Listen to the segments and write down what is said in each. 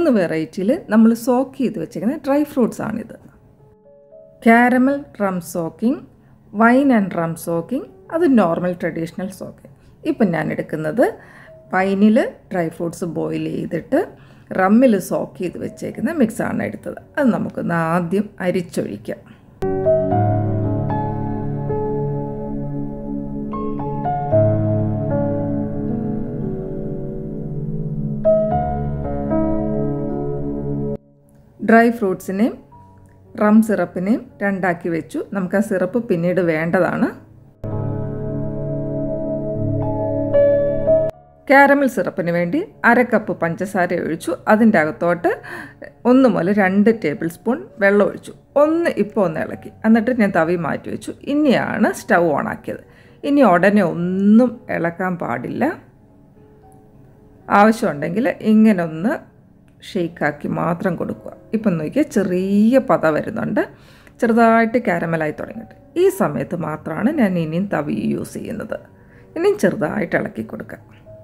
മൂന്ന് വെറൈറ്റിയിൽ നമ്മൾ സോക്ക് ചെയ്ത് വെച്ചേക്കുന്ന ഡ്രൈ ഫ്രൂട്ട്സ് ആണിത് caramel rum soaking wine and rum soaking അത് നോർമൽ ട്രഡീഷണൽ സോക്കിംഗ് ഇപ്പം ഞാൻ എടുക്കുന്നത് വൈനിൽ ഡ്രൈ ഫ്രൂട്ട്സ് ബോയിൽ ചെയ്തിട്ട് റമ്മിൽ സോക്ക് ചെയ്ത് വെച്ചേക്കുന്ന മിക്സാണ് എടുത്തത് അത് നമുക്കൊന്ന് ആദ്യം അരിച്ചൊഴിക്കാം ഡ്രൈ ഫ്രൂട്ട്സിനെയും റം സിറപ്പിനെയും രണ്ടാക്കി വെച്ചു നമുക്ക് ആ സിറപ്പ് പിന്നീട് വേണ്ടതാണ് കാരമൽ സിറപ്പിന് വേണ്ടി അര കപ്പ് പഞ്ചസാര ഒഴിച്ചു അതിൻ്റെ അകത്തോട്ട് ഒന്ന് മുതൽ രണ്ട് ടേബിൾ സ്പൂൺ വെള്ളം ഒഴിച്ചു ഒന്ന് ഇപ്പോൾ ഒന്ന് ഇളക്കി എന്നിട്ട് ഞാൻ തവി മാറ്റി വെച്ചു ഇനിയാണ് സ്റ്റൗ ഓണാക്കിയത് ഇനി ഉടനെ ഒന്നും ഇളക്കാൻ പാടില്ല ആവശ്യമുണ്ടെങ്കിൽ ഇങ്ങനെ ഒന്ന് ഷെയ്ക്കാക്കി മാത്രം കൊടുക്കുക ഇപ്പം നോക്കിയാൽ ചെറിയ പത വരുന്നുണ്ട് ചെറുതായിട്ട് കാരമലായി തുടങ്ങിയിട്ട് ഈ സമയത്ത് മാത്രമാണ് ഞാൻ ഇനിയും തവി യൂസ് ചെയ്യുന്നത് ഇനിയും ചെറുതായിട്ട് ഇളക്കി കൊടുക്കുക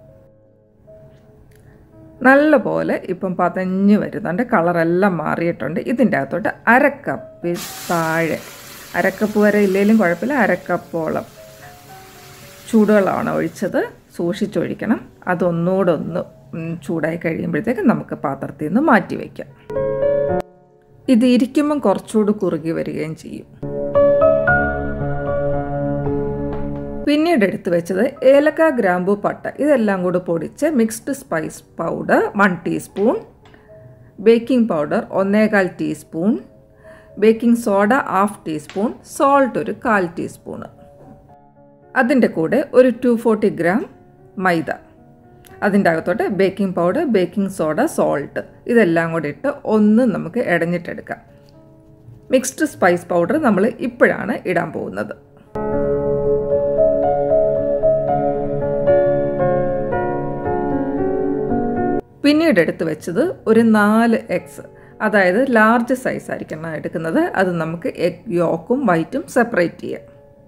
നല്ല പോലെ ഇപ്പം പതഞ്ഞ് വരുന്നുണ്ട് കളറെല്ലാം മാറിയിട്ടുണ്ട് ഇതിൻ്റെ അകത്തോട്ട് അരക്കപ്പ് താഴെ അരക്കപ്പ് വരെ ഇല്ലെങ്കിലും കുഴപ്പമില്ല അരക്കപ്പോളം ചൂടുവെള്ളമാണ് ഒഴിച്ചത് സൂക്ഷിച്ചൊഴിക്കണം അതൊന്നുകൂടെ ഒന്ന് ചൂടായി കഴിയുമ്പോഴത്തേക്ക് നമുക്ക് പാത്രത്തിൽ നിന്ന് മാറ്റി വയ്ക്കാം ഇത് ഇരിക്കുമ്പം കുറച്ചുകൂടി കുറുകി വരികയും ചെയ്യും പിന്നീട് എടുത്തു വെച്ചത് ഏലക്ക ഗ്രാമ്പു പട്ട ഇതെല്ലാം കൂടി പൊടിച്ച് mixed spice powder one teaspoon baking powder ഒന്നേകാൽ teaspoon baking soda half teaspoon salt ഒരു കാൽ ടീസ്പൂണ് അതിൻ്റെ കൂടെ ഒരു ടു ഫോർട്ടി ഗ്രാം മൈദ അതിൻ്റെ അകത്തോട്ട് baking powder baking soda salt ഇതെല്ലാം കൂടി ഇട്ട് ഒന്ന് നമുക്ക് ഇടഞ്ഞിട്ടെടുക്കാം മിക്സ്ഡ് സ്പൈസ് പൗഡർ നമ്മൾ ഇപ്പോഴാണ് ഇടാൻ പോകുന്നത് പിന്നീട് എടുത്ത് വെച്ചത് ഒരു നാല് എഗ്സ് അതായത് ലാർജ് സൈസ് ആയിരിക്കണം എടുക്കുന്നത് അത് നമുക്ക് എഗ് യോക്കും വൈറ്റും സെപ്പറേറ്റ് ചെയ്യാം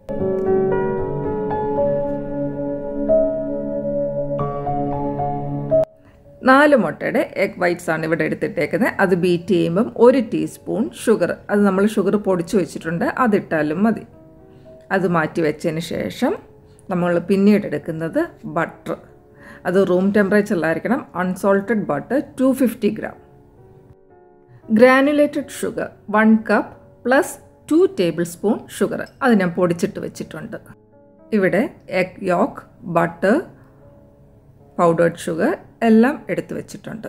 നാല് മുട്ടയുടെ എഗ് വൈറ്റ്സ് ആണ് ഇവിടെ എടുത്തിട്ടേക്കുന്നത് അത് ബീറ്റ് ചെയ്യുമ്പം ഒരു ടീസ്പൂൺ ഷുഗർ അത് നമ്മൾ ഷുഗർ പൊടിച്ചു വെച്ചിട്ടുണ്ട് അതിട്ടാലും മതി അത് മാറ്റി വെച്ചതിന് ശേഷം നമ്മൾ പിന്നീട് എടുക്കുന്നത് ബട്ടർ അത് റൂം ടെമ്പറേച്ചറിലായിരിക്കണം unsalted butter two fifty gram granulated sugar one cup plus two table spoon sugar അത് ഞാൻ പൊടിച്ചിട്ട് വെച്ചിട്ടുണ്ട് ഇവിടെ egg yolk butter powdered sugar എല്ലാം എടുത്തു വെച്ചിട്ടുണ്ട്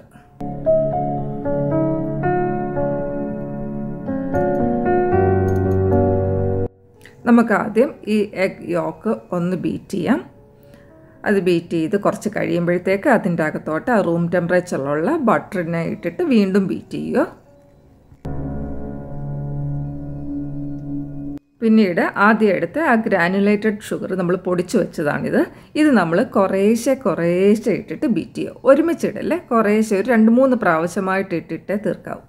നമുക്ക് ആദ്യം ഈ എഗ് യോക്ക് ഒന്ന് ബീറ്റ് ചെയ്യാം അത് ബീറ്റ് ചെയ്ത് കുറച്ച് കഴിയുമ്പോഴത്തേക്ക് അതിൻ്റെ അകത്തോട്ട് ആ റൂം ടെമ്പറേച്ചറിലുള്ള ബട്ടറിനെ ഇട്ടിട്ട് വീണ്ടും ബീറ്റ് ചെയ്യുക പിന്നീട് ആദ്യം എടുത്ത് ആ ഗ്രാനുലേറ്റഡ് ഷുഗർ നമ്മൾ പൊടിച്ചു വെച്ചതാണിത് ഇത് നമ്മൾ കുറേശ്ശെ കുറേശ്ശെ ഇട്ടിട്ട് ബീറ്റ് ചെയ്യുക ഒരുമിച്ച് ഇടല്ലേ കുറേശ്ശെ ഒരു രണ്ട് മൂന്ന് പ്രാവശ്യമായിട്ട് ഇട്ടിട്ടേ തീർക്കാവും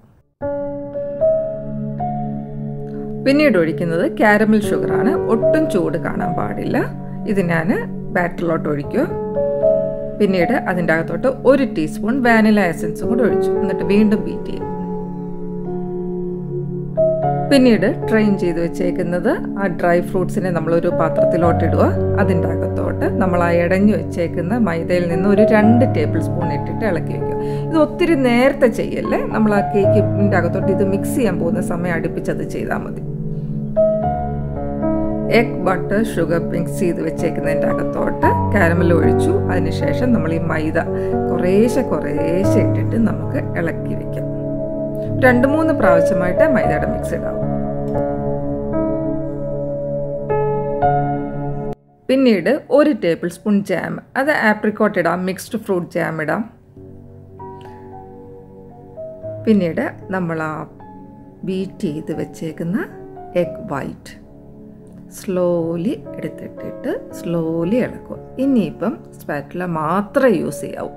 പിന്നീട് ഒഴിക്കുന്നത് കാരമൽ ഷുഗറാണ് ഒട്ടും ചൂട് കാണാൻ പാടില്ല ഇത് ഞാൻ ബാറ്ററിലോട്ട് ഒഴിക്കുക പിന്നീട് അതിൻ്റെ അകത്തോട്ട് ഒരു ടീസ്പൂൺ വാനില എസൻസും കൂടി ഒഴിച്ചു എന്നിട്ട് വീണ്ടും ബീറ്റ് ചെയ്യും പിന്നീട് ട്രെയിൻ ചെയ്ത് വെച്ചേക്കുന്നത് ആ ഡ്രൈ ഫ്രൂട്ട്സിനെ നമ്മളൊരു പാത്രത്തിലോട്ട് ഇടുക അതിൻ്റെ അകത്തോട്ട് നമ്മൾ ആ ഇടഞ്ഞു വെച്ചേക്കുന്ന മൈദയിൽ നിന്ന് ഒരു രണ്ട് ടേബിൾ സ്പൂൺ ഇട്ടിട്ട് ഇളക്കി വയ്ക്കുക ഇത് ഒത്തിരി നേരത്തെ ചെയ്യല്ലേ നമ്മൾ ആ കേക്കിൻ്റെ അകത്തോട്ട് ഇത് മിക്സ് ചെയ്യാൻ പോകുന്ന സമയം അടുപ്പിച്ചത് ചെയ്താൽ മതി എഗ് ബട്ടർ ഷുഗർ മിക്സ് ചെയ്ത് വെച്ചേക്കുന്നതിൻ്റെ അകത്തോട്ട് കാരമൽ ഒഴിച്ചു അതിനുശേഷം നമ്മൾ ഈ മൈദ കുറേശ്ശെ കുറേശ്ശെ ഇട്ടിട്ട് നമുക്ക് ഇളക്കി വെക്കാം രണ്ട് മൂന്ന് പ്രാവശ്യമായിട്ട് മൈദയുടെ മിക്സ് ഇടാവും പിന്നീട് ഒരു ടേബിൾ സ്പൂൺ ജാം അത് ആപ്രിക്കോട്ട് ഇടാം മിക്സ്ഡ് ഫ്രൂട്ട് ജാം ഇടാം പിന്നീട് നമ്മൾ ആ ബീറ്റ് ചെയ്ത് വെച്ചേക്കുന്ന എഗ് വൈറ്റ് സ്ലോലി എടുത്തിട്ടിട്ട് സ്ലോലി ഇളക്കുക ഇനിയിപ്പം സ്പാറ്റുല മാത്രമേ യൂസ് ചെയ്യാവൂ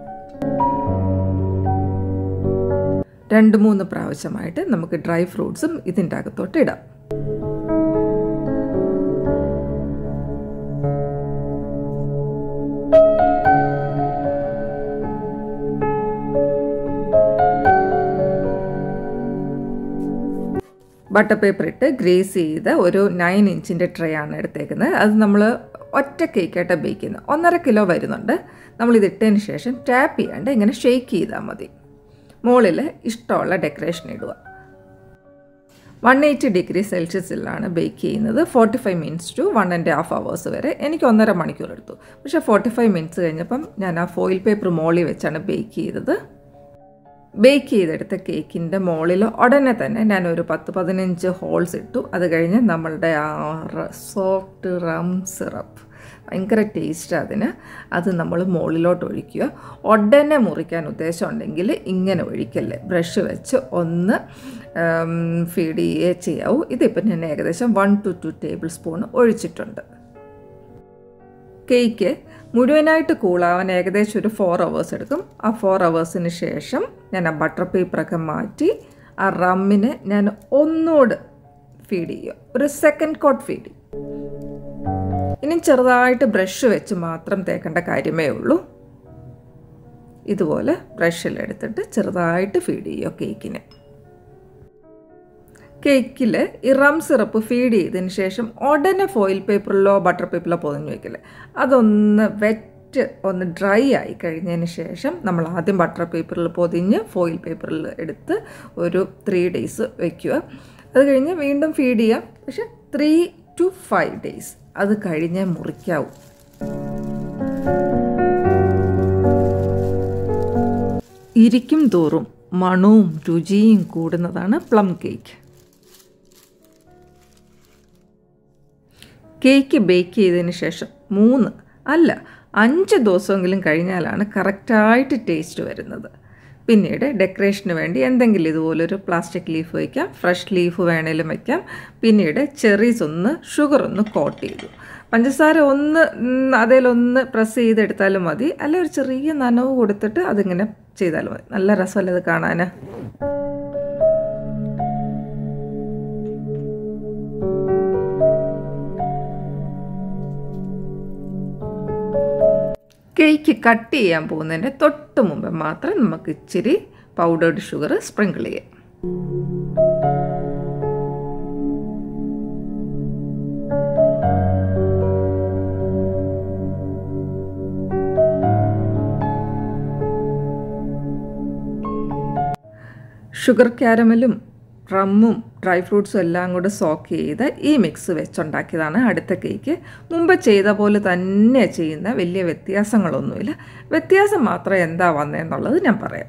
രണ്ട് മൂന്ന് പ്രാവശ്യമായിട്ട് നമുക്ക് ഡ്രൈ ഫ്രൂട്ട്സും ഇതിൻ്റെ അകത്തോട്ട് ഇടാം ബട്ടർ പേപ്പർ ഇട്ട് ഗ്രേസ് ചെയ്ത ഒരു നയൻ ഇഞ്ചിൻ്റെ ട്രേ ആണ് എടുത്തേക്കുന്നത് അത് നമ്മൾ ഒറ്റ കേക്കായിട്ട് ബേക്ക് ചെയ്യുന്നത് ഒന്നര കിലോ വരുന്നുണ്ട് നമ്മളിത് ഇട്ടതിന് ശേഷം ടാപ്പ് ചെയ്യാണ്ട് ഇങ്ങനെ ഷെയ്ക്ക് ചെയ്താൽ മതി മുകളിൽ ഇഷ്ടമുള്ള ഡെക്കറേഷൻ ഇടുക വൺ എയ്റ്റി ഡിഗ്രി സെൽഷ്യസിലാണ് ബേക്ക് ചെയ്യുന്നത് forty five minutes to one and half hours വരെ എനിക്ക് ഒന്നര മണിക്കൂർ എടുത്തു പക്ഷേ ഫോർട്ടി ഫൈവ് മിനിറ്റ്സ് കഴിഞ്ഞപ്പം ഞാൻ ആ ഫോയിൽ പേപ്പർ മോളിൽ വെച്ചാണ് ബേക്ക് ചെയ്തത് ബേക്ക് ചെയ്തെടുത്ത കേക്കിൻ്റെ മുകളിൽ ഉടനെ തന്നെ ഞാൻ ഒരു പത്ത് പതിനഞ്ച് ഹോൾസ് ഇട്ടു അത് കഴിഞ്ഞ് നമ്മളുടെ ആ സോഫ്റ്റ് റം സിറപ്പ് ഭയങ്കര ടേസ്റ്റ് അതിന് അത് നമ്മൾ മുകളിലോട്ട് ഒഴിക്കുക ഉടനെ മുറിക്കാൻ ഉദ്ദേശമുണ്ടെങ്കിൽ ഇങ്ങനെ ഒഴിക്കല്ലേ ബ്രഷ് വെച്ച് ഒന്ന് ഫീഡ് ചെയ്യുകയേ ചെയ്യാവൂ ഇതിപ്പം ഞാൻ ഏകദേശം one two two table spoon ഒഴിച്ചിട്ടുണ്ട് കേക്ക് മുഴുവനായിട്ട് കൂളാവാൻ ഏകദേശം ഒരു ഫോർ അവേഴ്സ് എടുക്കും ആ ഫോർ അവേഴ്സിന് ശേഷം ഞാൻ ആ ബട്ടർ പേപ്പറൊക്കെ മാറ്റി ആ റമ്മിനെ ഞാൻ ഒന്നുകൂടെ ഫീഡ് ചെയ്യുക ഒരു സെക്കൻഡ് കോട്ട് ഫീഡ് ചെയ്യും ഇനി ചെറുതായിട്ട് ബ്രഷ് വെച്ച് മാത്രം തേക്കേണ്ട കാര്യമേ ഉള്ളൂ ഇതുപോലെ ബ്രഷിലെടുത്തിട്ട് ചെറുതായിട്ട് ഫീഡ് ചെയ്യുക കേക്കിന് കേക്കിൽ ഈ റം സിറപ്പ് ഫീഡ് ചെയ്തതിന് ശേഷം ഉടനെ ഫോയിൽ പേപ്പറിലോ ബട്ടർ പേപ്പറിലോ പൊതിഞ്ഞ് വയ്ക്കില്ലേ അതൊന്ന് വെറ്റ് ഒന്ന് ഡ്രൈ ആയി കഴിഞ്ഞതിന് ശേഷം നമ്മൾ ആദ്യം ബട്ടർ പേപ്പറിൽ പൊതിഞ്ഞ് ഫോയിൽ പേപ്പറിൽ എടുത്ത് ഒരു ത്രീ ഡേയ്സ് വയ്ക്കുക അത് കഴിഞ്ഞ് വീണ്ടും ഫീഡ് ചെയ്യാം പക്ഷെ ത്രീ ടു ഫൈവ് ഡേയ്സ് അത് കഴിഞ്ഞേ മുറിക്കാവൂ ഇരിക്കും തോറും മണവും രുചിയും കൂടുന്നതാണ് പ്ലം കേക്ക് കേക്ക് ബേക്ക് ചെയ്തതിന് ശേഷം മൂന്ന് അല്ല അഞ്ച് ദിവസമെങ്കിലും കഴിഞ്ഞാലാണ് കറക്റ്റായിട്ട് ടേസ്റ്റ് വരുന്നത് പിന്നീട് ഡെക്കറേഷന് വേണ്ടി എന്തെങ്കിലും ഇതുപോലൊരു പ്ലാസ്റ്റിക് ലീഫ് വയ്ക്കാം ഫ്രഷ് ലീഫ് വേണേലും വയ്ക്കാം പിന്നീട് ചെറീസ് ഒന്ന് ഷുഗർ ഒന്ന് കോട്ട് ചെയ്തു പഞ്ചസാര ഒന്ന് അതിലൊന്ന് പ്രസ് ചെയ്തെടുത്താലും മതി അല്ല ഒരു ചെറിയ നനവ് കൊടുത്തിട്ട് അതിങ്ങനെ ചെയ്താലും മതി നല്ല രസമല്ലേ ഇത് കാണാൻ കേക്ക് കട്ട് ചെയ്യാൻ പോകുന്നതിൻ്റെ തൊട്ട് മുമ്പ് മാത്രം നമുക്ക് ഇച്ചിരി പൗഡേർഡ് ഷുഗർ സ്പ്രിങ്കിൾ ചെയ്യാം ഷുഗർ ക്യാരമലും റമ്മും ഡ്രൈ ഫ്രൂട്ട്സും എല്ലാം കൂടെ സോക്ക് ചെയ്ത് ഈ മിക്സ് വെച്ചുണ്ടാക്കിയതാണ് അടുത്ത കേക്ക് മുമ്പ് ചെയ്ത പോലെ തന്നെ ചെയ്യുന്ന വലിയ വ്യത്യാസങ്ങളൊന്നുമില്ല വ്യത്യാസം മാത്രം എന്താ വന്നതെന്നുള്ളത് ഞാൻ പറയാം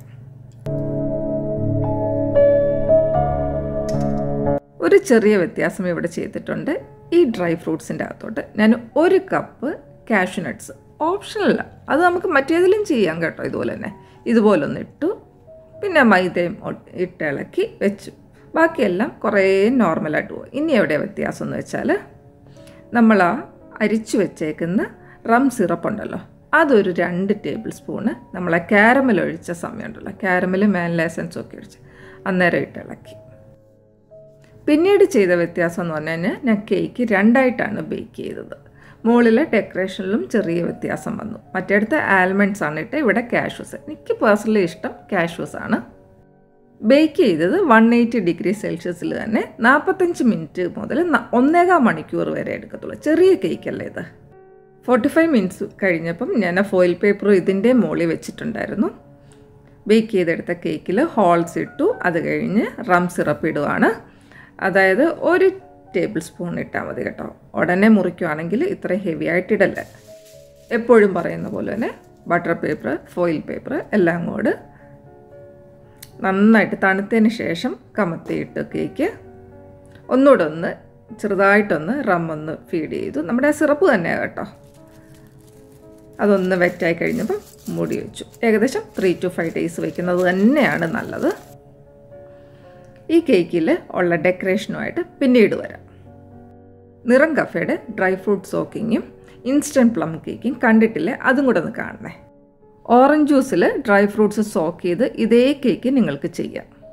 ഒരു ചെറിയ വ്യത്യാസം ഇവിടെ ചെയ്തിട്ടുണ്ട് ഈ ഡ്രൈ ഫ്രൂട്ട്സിൻ്റെ അകത്തോട്ട് ഞാൻ ഒരു കപ്പ് കാഷ്യൂ നട്ട്സ് ഓപ്ഷനല്ല അത് നമുക്ക് മറ്റേതിലും ചെയ്യാം കേട്ടോ ഇതുപോലെ തന്നെ ഇതുപോലൊന്ന് ഇട്ടു പിന്നെ മൈദയും ഇട്ടിളക്കി വെച്ചു ബാക്കിയെല്ലാം കുറേ നോർമലായിട്ട് പോകും ഇനി എവിടെ വ്യത്യാസം എന്ന് വെച്ചാൽ നമ്മൾ ആ അരിച്ചു വെച്ചേക്കുന്ന റം സിറപ്പ് ഉണ്ടല്ലോ അതൊരു രണ്ട് ടേബിൾ സ്പൂണ് നമ്മളെ കാരമൽ ഒഴിച്ച സമയമുണ്ടല്ലോ കാരമൽ മാനില എസൻസും ഒക്കെ ഒഴിച്ച് അന്നേരം ഇട്ടിളക്കി പിന്നീട് ചെയ്ത വ്യത്യാസം എന്ന് പറഞ്ഞു കഴിഞ്ഞാൽ ഞാൻ കേക്ക് രണ്ടായിട്ടാണ് ബേക്ക് ചെയ്തത് മുകളിലെ ഡെക്കറേഷനിലും ചെറിയ വ്യത്യാസം വന്നു മറ്റേടത്ത് ആൽമണ്ട്സ് ആണ് ഇട്ട് ഇവിടെ കാഷ്യൂസ് എനിക്ക് പേഴ്സണലി ഇഷ്ടം കാഷ്യൂസ് ആണ് ബേക്ക് ചെയ്തത് വൺ എയ്റ്റി ഡിഗ്രി സെൽഷ്യസിൽ തന്നെ നാൽപ്പത്തഞ്ച് മിനിറ്റ് മുതൽ ഒന്നേകാൽ മണിക്കൂർ വരെ എടുക്കത്തുള്ളൂ ചെറിയ കേക്കല്ലേ ഇത് ഫോർട്ടി ഫൈവ് മിനിറ്റ്സ് കഴിഞ്ഞപ്പം ഞാൻ ഫോയിൽ പേപ്പറും ഇതിൻ്റെ മുകളിൽ വെച്ചിട്ടുണ്ടായിരുന്നു ബേക്ക് ചെയ്തെടുത്ത കേക്കിൽ ഹോൾസ് ഇട്ടു അത് കഴിഞ്ഞ് റം സിറപ്പ് ഇടുവാണ് അതായത് ഒരു ടേബിൾ സ്പൂൺ ഇട്ടാൽ മതി കേട്ടോ ഉടനെ മുറിക്കുവാണെങ്കിൽ ഇത്രയും ഹെവി ആയിട്ട് ഇടല്ല എപ്പോഴും പറയുന്ന പോലെ തന്നെ ബട്ടർ പേപ്പർ ഫോയിൽ പേപ്പർ എല്ലാം കൂടെ നന്നായിട്ട് തണുത്തതിന് ശേഷം കമത്തിയിട്ട് കേക്ക് ഒന്നുകൂടെ ഒന്ന് ചെറുതായിട്ടൊന്ന് റം ഒന്ന് ഫീഡ് ചെയ്തു നമ്മുടെ സിറപ്പ് തന്നെയാണ് കേട്ടോ അതൊന്ന് വെറ്റായി കഴിഞ്ഞപ്പോൾ മൂടി വെച്ചു ഏകദേശം ത്രീ ടു ഫൈവ് ഡേയ്സ് വയ്ക്കുന്നത് തന്നെയാണ് നല്ലത് ഈ കേക്കിൽ ഉള്ള ഡെക്കറേഷനുമായിട്ട് പിന്നീട് വരാം നിറം കഫയുടെ ഡ്രൈ ഫ്രൂട്ട് സോക്കിങ്ങും ഇൻസ്റ്റൻറ്റ് പ്ലം കേക്കും കണ്ടിട്ടില്ലേ അതും കൂടെ ഒന്ന് കാണണേ ഓറഞ്ച് ജ്യൂസിൽ ഡ്രൈ ഫ്രൂട്ട്സ് സോക്ക് ചെയ്ത് ഇതേ കേക്ക് നിങ്ങൾക്ക് ചെയ്യാം